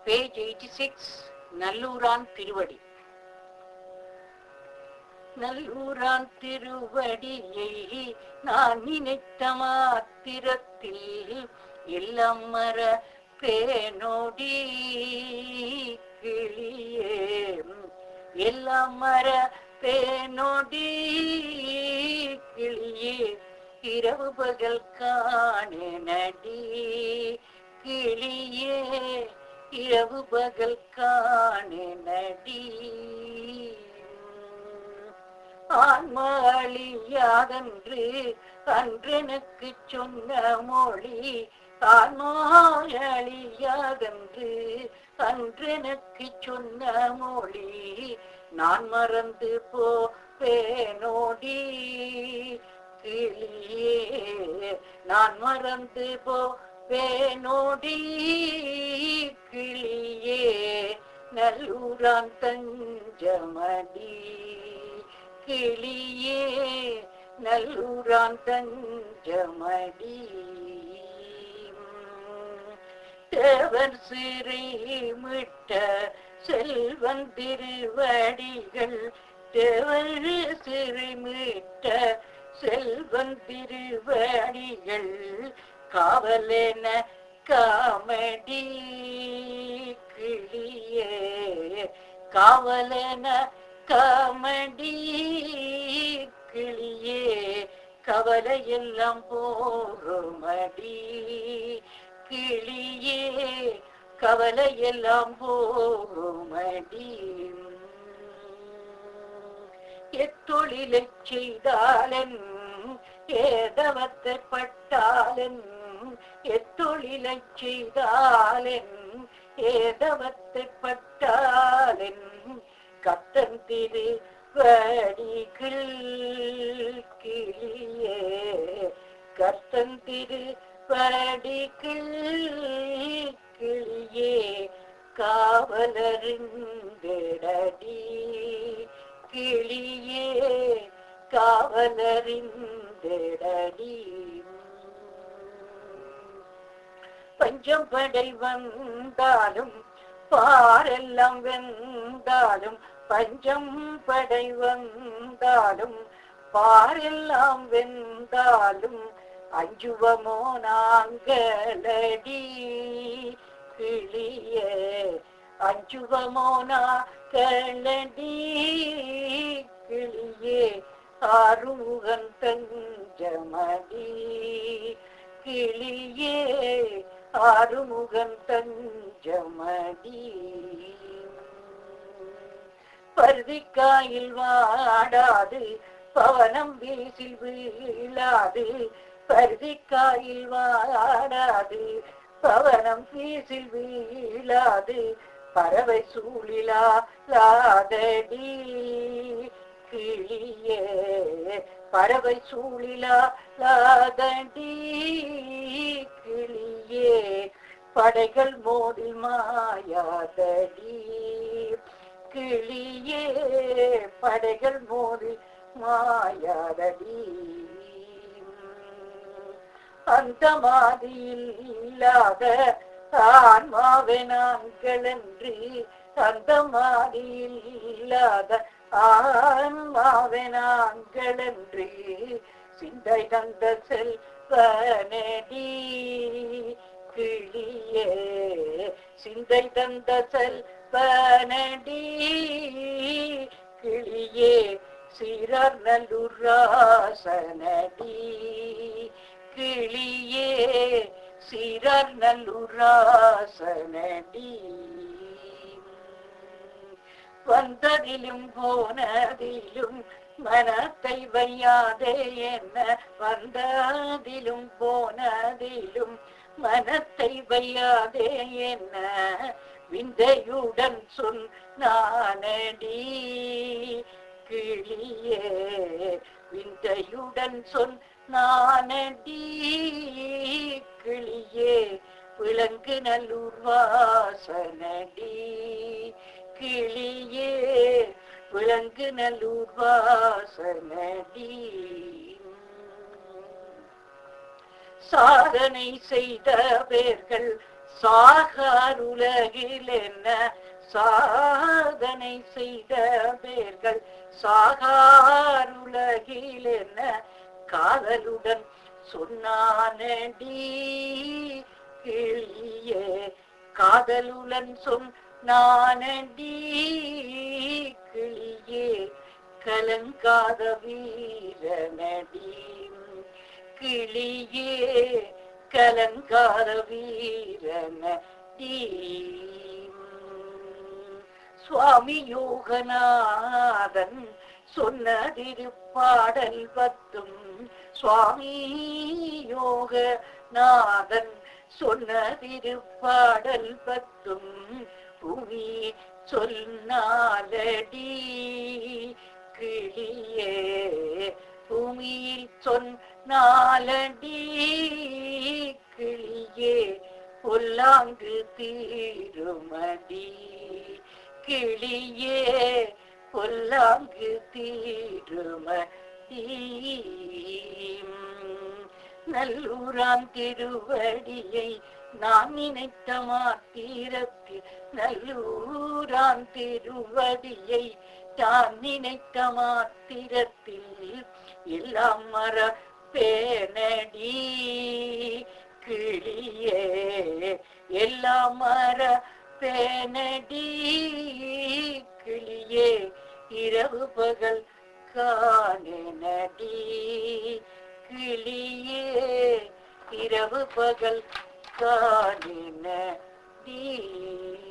page eighty six நல்லூரான் திருவடி நல்லூரான் திருவடியை நான் நினைத்த மாத்திரத்தில் எல்லாம் மர பேனோடி கிளியே எல்லாம் மர பேனோடி கிளியே இரவு பகல் காணே நடி கிளியே இரவு பகல் காணே நடி ஆன்மாளியாதன்று அன்றெனக்கு சொன்ன மொழி ஆன்மாளியாதன்று அன்றெனக்கு சொன்ன மொழி நான் மறந்து போவேனோடி கிளியே நான் மறந்து போவேனோடி கிளியே நல்லூரான் தஞ்சமடி கிளியே நல்லூரான் தஞ்சமடி தேவர் சிறை மிட்ட செல்வன் திருவடிகள் தேவர் சிறை மிட்ட செல்வன் திருவடிகள் காவலென காமடி கிளியே காவலென காமடி கிளியே கவலையெல்லாம் போருமடி கிளியே கவலையெல்லாம் போருமடி எத்தொழிலை செய்தாலன் ஏதவத்தை பட்டாலன் எத்தொழிலை செய்தாலன் ஏதவத்தை பட்டாலன் கத்தன் திரு வடிகள் கிளியே கத்தன் திரு வடிகள் கிளியே காவலறிந்தடி கிளியே காவலறிந்தடி பஞ்சம் படை வந்தாலும் பாரெல்லாம் வெந்தாலும் பஞ்சம் படை வந்தாலும் பாரெல்லாம் வெந்தாலும் அஞ்சுவமோ நாங்களடி கிளியே அஞ்சுவமோ நாங்களடி கிளியே ஆறுமுகன் தஞ்சமடி கிளியே ஆறுமுகன் தஞ்சமடி பருதிக்காயில் வாடாது பவனம் வீசில் வீழாது பருதிக்காயில் வாடாது பவனம் வீசில் வீழாது பறவை சூழிலா லாதடி கிளியே பறவை சூழிலா லாதடி கிளியே படைகள் மோதில் மாயாதடி கிளியே படைகள் மோதி மாயாதடி அந்த மாதியில் இல்லாத ஆன்மாவே நாங்கள் என்று அந்த மாதியில் இல்லாத ஆன்மாவே நாங்கள் என்று சிந்தை தந்த செல்வனடி கிளியே சிந்தை தந்த செல்வனடி கிளியே சீரர் நல்லூர் ராசனடி கிளியே சீரர் நல்லூர் ராசனடி வந்ததிலும் போனதிலும் மனத்தை வையாதே என்ன வந்ததிலும் போனதிலும் மனத்தை வையாதே என்ன விந்தையுடன் சொல் நானடி கிளியே விந்தையுடன் சொல் நானடி கிளியே விளங்கு நல்லூர் வாசனடி கிளியே விளங்கு நல்லூர் வாசனடி சாதனை செய்த பேர்கள் சாகார் உலகில் என்ன சாதனை செய்த பேர்கள் சாகார் உலகில் என்ன காதலுடன் சொன்னானடி கிளியே காதலுடன் சொன்னானடி கிளியே கலங்காத வீரனடி கிளியே கலங்காத வீரனடி சுவாமி யோகநாதன் சொன்னதிருப்பாடல் பத்தும் சுவாமி யோகநாதன் சொன்னதிருப்பாடல் பத்தும் புவி சொன்னாலடி கிளியே பூமியில் சொன்னாலடி கிளியே பொல்லாங்கு தீருமடி கிளியே பொல்லாங்கு தீருமடி நல்லூராம் திருவடியை நான் நினைத்த மாத்திரத்தில் நல்லூராம் திருவடியை நான் நினைத்த மாத்திரத்தில் எல்லாம் மர பேனடி கிளியே எல்லாம் மர பேனடி கிளியே இரவு பகல் காணனடி கிளியே இரவு பகல் காணனடி